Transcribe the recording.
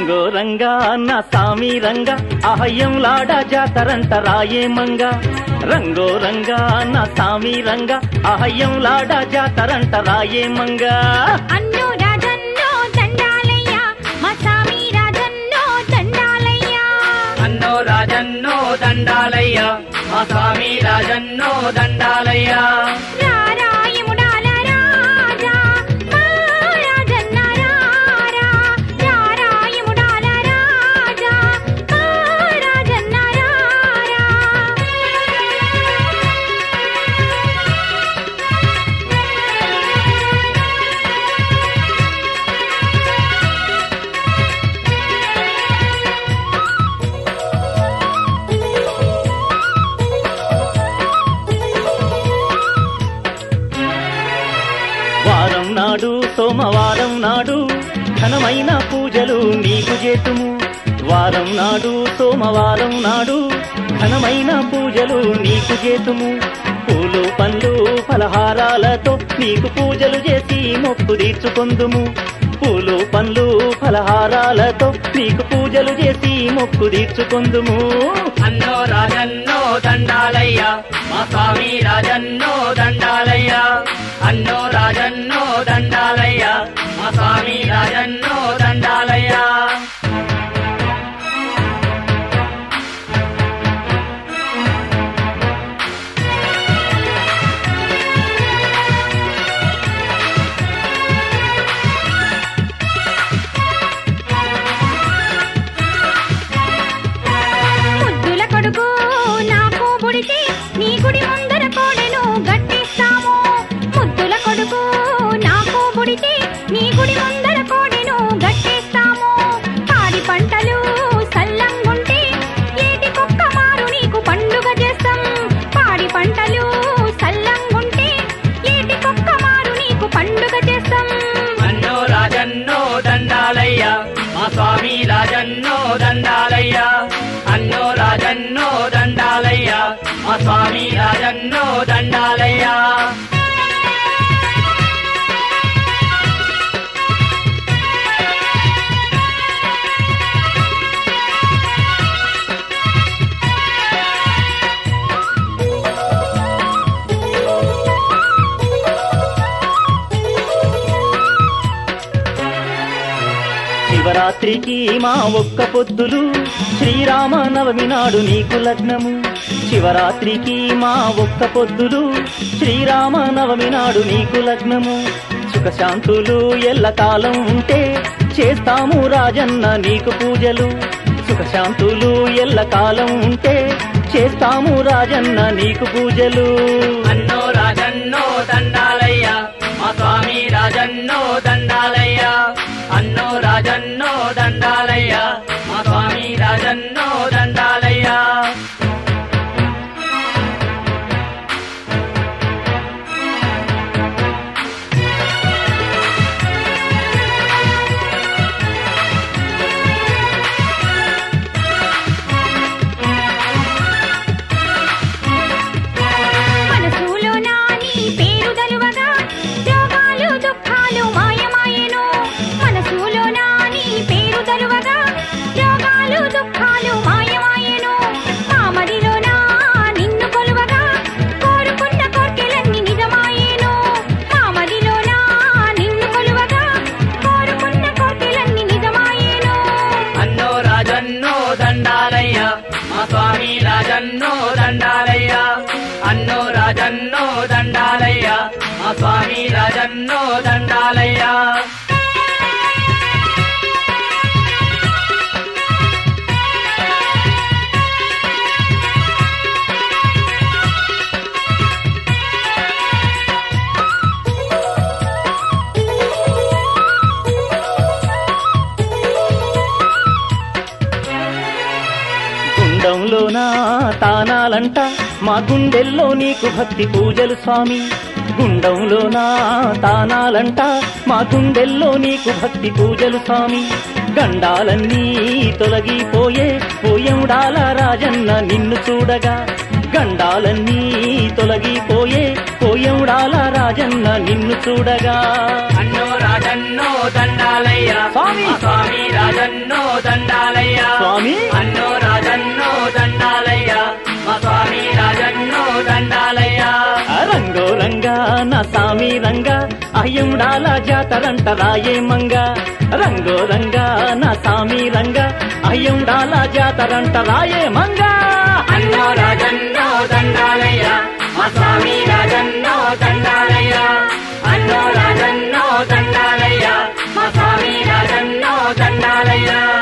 రంగో రంగా నా సామి రంగా అహయ్యంలాడా జాతరంట రాయేమంగా రంగో రంగా నా సామి రంగా అహయ్యంలాడా జాతరంట రాయేమంగా అన్నో రాజన్నో దండాలయ్య మా స్వామి రాజన్నో దండాలయ్య అన్నో రాజన్నో దండాలయ్య మా స్వామి రాజన్నో దండాలయ్య రారాయముడాల రాజా మా రాజన్న రారా రారాయముడాల రాజా మా రాజన్న రారా వారం నాడు సోమవారం నాడు ఘనమైన పూజలు నీకు చేతుము వారం నాడు సోమవారం నాడు ఘనమైన పూజలు నీకు చేతుము పూలు పండ్లు ఫలహారాలతో నీకు పూజలు చేసి మొక్కు తీర్చుకొందుము పూలు పండ్లు ఫలహారాలతో నీకు పూజలు చేసి మొక్కు తీర్చుకొందుము అన్నో రాజన్నో దండాలయ్య మా స్వామి రాజన్నో దండాలయ్య అన్నో రాజన్నో దండాలయ్య మా స్వామి రాజన్నో దండాలయ్య ముద్దుల కొడుకు నాకు బుడితే నీ గుడి ముందర కోడెను గట్టిస్తాము ముద్దుల కొడుకు నాకు బుడితే నీ గుడి ముందర కోడెను గట్టిస్తాము పాడి పంటలు సల్లంగుంటే ఏటి కుక్క మారు నీకు పండుగ చేస్తాం పాడి పంటలు సల్లంగుంటే ఏటి కుక్క మారు నీకు పండుగ చేస్తాం అన్నో రాజన్నో దండాలయ్య మా స్వామి రాజన్నో దండాలయ్య అన్నో రాజన్నో దండాలయ్య మా స్వామి రాజన్నో దండాలయ్య శివరాత్రికి మా ఒక్క పొద్దులు శ్రీరామ నవమి నాడు నీకు లగ్నము శివరాత్రికి మా ఒక్క పొద్దులు శ్రీరామ నవమి నాడు నీకు లగ్నము సుఖశాంతులు ఎల్లకాలం ఉంటే చేస్తాము రాజన్న నీకు పూజలు సుఖశాంతులు ఎల్లకాలం ఉంటే చేస్తాము రాజన్న నీకు పూజలు అన్నో రాజన్నో దండాలయ్య మా స్వామి రాజన్నో దండాలయ్య అన్నో రాజన్నో దండాలయ్య మా స్వామి రాజన్నో దండాలయ్య మనసులో నా నీ పేరు దలువగా రోగాలు దుఃఖాలు మాయమాయెను మనసులో నా నీ పేరు దలువగా రోగాలు దుఃఖాలు మాయమాయెను మామదిలో నా నిన్ను కొలువగా కోరుకున్న కోర్కెలన్నీ నిజమాయెను మామదిలో నా నిన్ను కొలువగా కోరుకున్న కోర్కెలన్నీ నిజమాయెను అన్నో రాజన్నో దండాలయ్య మా స్వామి రాజన్నో దండాలయ్య అన్నో రాజన్నో దండాలయ్య మా స్వామి రాజన్నో దండాలయ్య గుండంలోనా తానాలంట మా గుండెల్లో నీకు భక్తి పూజలు స్వామి గుండంలోనా తానాలంట మా గుండెల్లో నీకు భక్తి పూజలు స్వామి గండాలన్నీ తొలగిపోయే పోయండాల రాజన్న నిన్ను చూడగా గండాలన్నీ తొలగిపోయే పోయి అయ్యవుడాల రాజన్న నిన్ను చూడగా అన్నో రాజన్నో దండాలయ్య స్వామి. మా స్వామి రాజన్నో దండాలయ్య స్వామి. అన్నో రాజన్నో దండాలయ్య మా స్వామి రాజన్నో దండాలయ్య రంగో రంగా నా సామి రంగా అయ్యముడాల జాతరంట రాయే మంగ రంగో రంగా నా సామి రంగా అయ్యముడాల జాతరంట రాయే మంగ అన్నో రాజన్నో దండాలయ్య మా స్వామి రాజన్నో దండాలయ్య అన్నో రాజన్నో దండాలయ్య మా స్వామి రాజన్నో దండాలయ్య